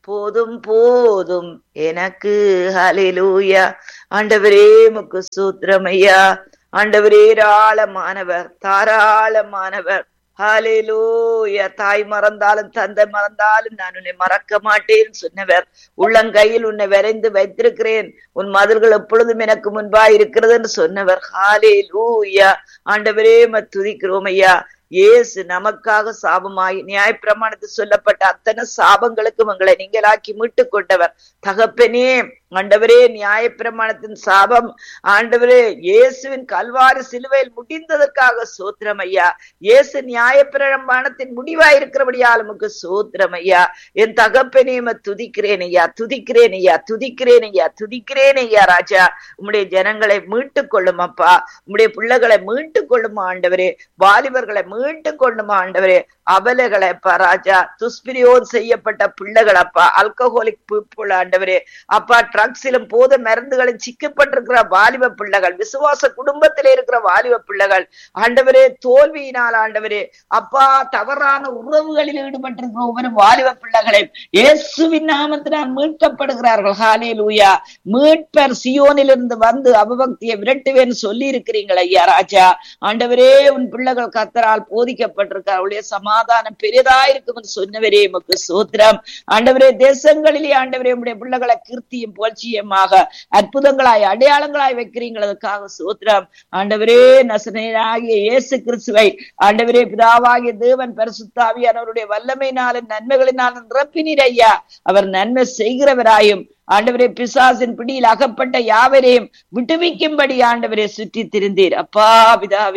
போதும் போதும் எனக்கு ஹalleluya ஆண்டவரே முக்கு சூத்திரமையா ஆண்டவரே ஆழமானவர் தாராளமானவர் ஹalleluya தாய் மறந்தாலும் தந்தை மறந்தாலும் நான் உன்னை மறக்க மாட்டேன் சொன்னவர் உள்ளங்கையில் உன்னை வரைந்து வைத்திருக்கிறேன் உன் மதில்கள் எப்பொழுதும் எனக்கு முன்பா இருக்கிறது என்று சொன்னவர் ஹalleluya ஆண்டவரே ம துதிக்கிறோம் ஐயா இயேசு நமக்காக சாபமாய் நியாயப்பிரமாணத்தில் சொல்லப்பட்ட அத்தனை சாபங்களுக்கும் உங்களை நீங்களாக்கி மீட்டு கொண்டவர் தகப்பனே ஆண்டவரே நியாயப்பிரமாணத்தின் சாபம் ஆண்டவரே இயேசுவின் கல்வாரி சிலுவையில் முடிந்ததற்காக சோத்திரம் ஐயா இயேசு நியாயப்பிரமாணத்தின் முடிவாய் இருக்கிறபடியால் உமக்கு சோத்திரம் ஐயா என் தகப்பனே துதிக்கிறேன் ஐயா துதிக்கிறேன் ஐயா துதிக்கிறேன் ஐயா துதிக்கிறேன் ஐயா ராஜா உம்முடைய ஜனங்களை மீட்டுக் கொள்ளும் அப்பா உம்முடைய பிள்ளைகளை மீட்டுக் கொள்ளும் ஆண்டவரே வாலிபர்களை மீட்டுக் கொள்ளும் ஆண்டவரே அபலைகளை அப்பா ராஜா துஷ்பிரியோன் செய்யப்பட்ட பிள்ளைகள் அப்பா அல்கஹோலிக் பீப்புள் ஆண்டவரே அப்பா ட்ரக்ஸிலும் போத மருந்துகளும் சிக்கப்பட்டிருக்கிற வாலிப பிள்ளைகள் விசுவாச குடும்பத்திலே இருக்கிற வாலிப பிள்ளைகள் ஆண்டவரே தோல்வியினால் ஆண்டவரே அப்பா தவறான உறவுகளில் ஈடுபட்டிருக்கிற ஒவ்வொரு வாலிப பிள்ளைகளையும் இயேசுவின் நாமத்தினால் மீட்கப்படுகிறார்கள் ஹாலே லூயா மீட்பர் சியோனிலிருந்து வந்து அவபக்தியை விரட்டுவேன்னு சொல்லி இருக்கிறீங்கள் ஐயா ராஜா ஆண்டவரே உன் பிள்ளைகள் கத்தரால் போதிக்கப்பட்டிருக்க அவளுடைய சமாதானம் பெரிதா இருக்கும் என்று சொன்னவரே உமக்கு சோத்திரம் ஆண்டவரே தேசங்களிலே ஆண்டவரே உடைய பிள்ளைகளை கீர்த்தியும் புகழ்ச்சியமாக அற்புதங்களாய் அடையாளங்களாய் வைக்கிறீங்கள் அதுக்காக சோத்திரம் ஆண்டவரே நசனையாகிய இயேசு கிறிஸ்துவை ஆண்டவரே பிதாவாகிய தேவன் பரிசுத்தாவியானவருடைய வல்லமையினாலும் நன்மைகளினாலும் நிரப்பினீர் ஐயா அவர் நன்மை செய்கிறவராயும் ஆண்டவரே பிசாசின் பிடியில் அகப்பட்ட யாவரையும் விட்டுவிக்கும்படி ஆண்டவரே சுற்றி திருந்தீர் அப்பா பிதாவே